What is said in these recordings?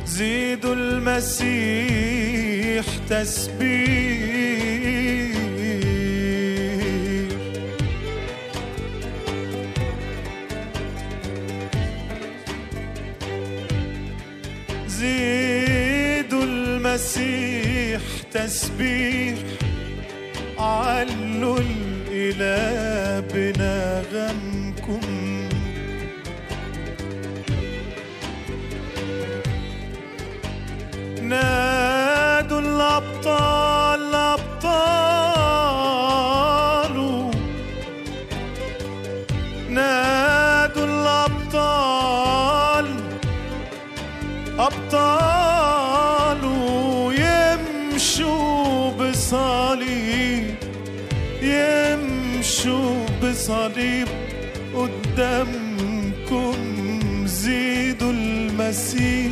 زيدوا المسيح تسبيح زيدوا المسيح تسبيح علوا الإله بنغمكم نادوا الأبطال الأبطال نادوا الأبطال أبطال يمشوا بصليب يمشوا بصليب قدامكم زيدوا المسيح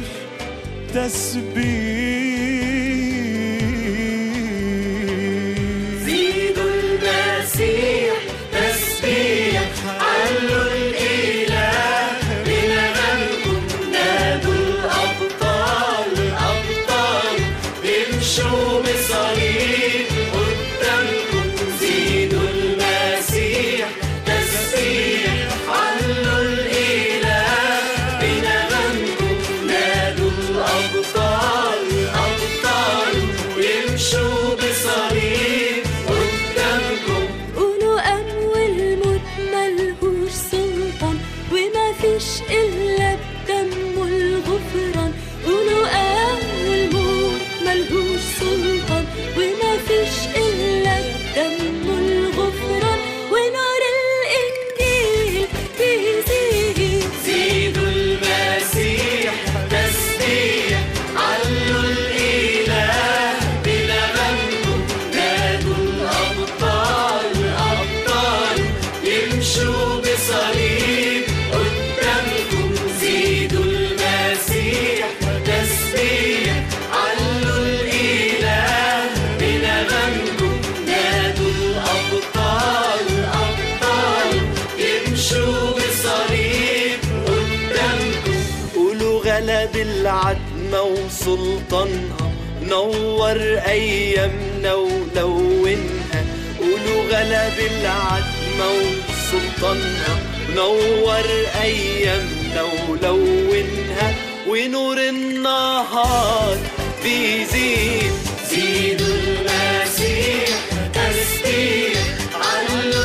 تسبيح زيدوا المسيح تسبيح علوا الإله بنغمكم نادوا الأبطال الأبطال امشوا بصليب قدامكم زيدوا المسيح تسبيح علوا الإله بنغمكم نادوا الأبطال الأبطال يمشوا بصليب قدامكم قولوا أول موت ملهوش سلطان وما فيش إلا بدم الغفران قولوا أول موت ملهوش سلطان وما فيش إلا بدم الغفران ونار الإنجيل بيزيد زيدوا المسيح تسبيح علوا الإله بلغمكم نادوا الأبطال الأبطال يمشوا بصليب قدامكم زيدوا المسيح تسبيح علوا الإله بلغمكم نادوا الأبطال الأبطال يمشوا بصليب قدامكم قولوا غلب العتمة وسلطانها نور أيامنا ولونها قولوا غلب العتمة وسلطانها نور أيامنا ولونها ونور النهار بيزيد زيدوا المسيح تسبيح علوا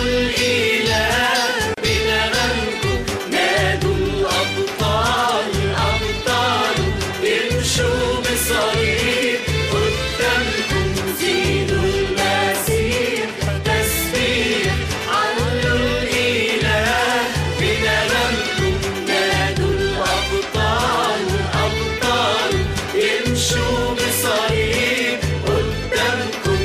الإله بنغمكم نادوا الأبطال الأبطال يمشوا بصليب قدامكم زيدوا المسيح تسبيح علوا الإله بنغمكم نادوا الأبطال الأبطال يمشوا بصليب قدامكم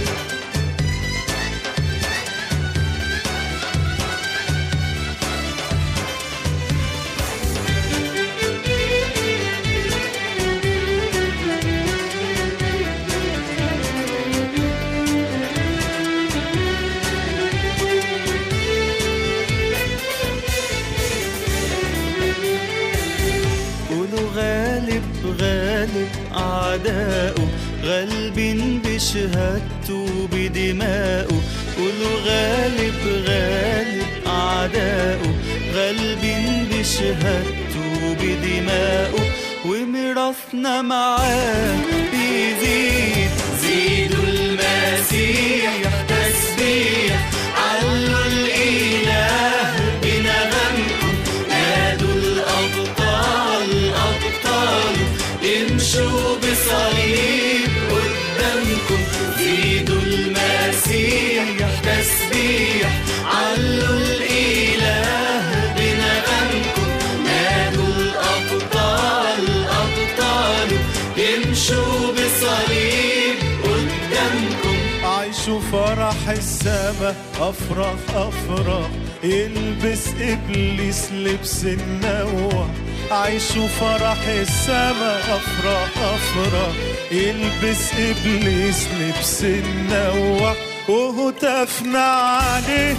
قولوا غالب غالب أعداؤه غالبين بشهادته بدمائه قولوا غالب غالب أعداؤه غالبين بشهادته بدمائه وميراثنا معاه بيزيد زيدوا المسيح تسبيح علوا الإله بنغمكم نادوا الأبطال الأبطال امشوا بصليب قدامكم زيدوا المسيح تسبيح علوا الإله بنغمكم نادوا الأبطال الأبطال امشوا بصليب قدامكم عيشوا فرح السما افرح افرح يلبس ابليس لبس النوع عيشوا فرح السما افرح افرح يلبس ابليس لبس النوع وهتافنا عليه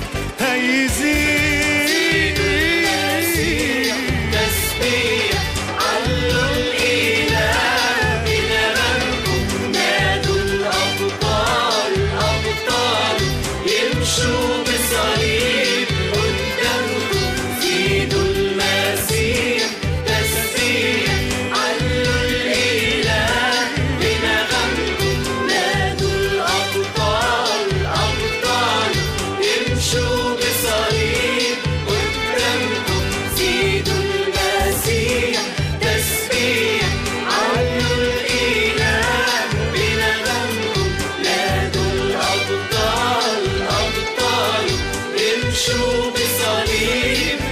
هيزيد تسبيح علوا الإله عاشوا بصليب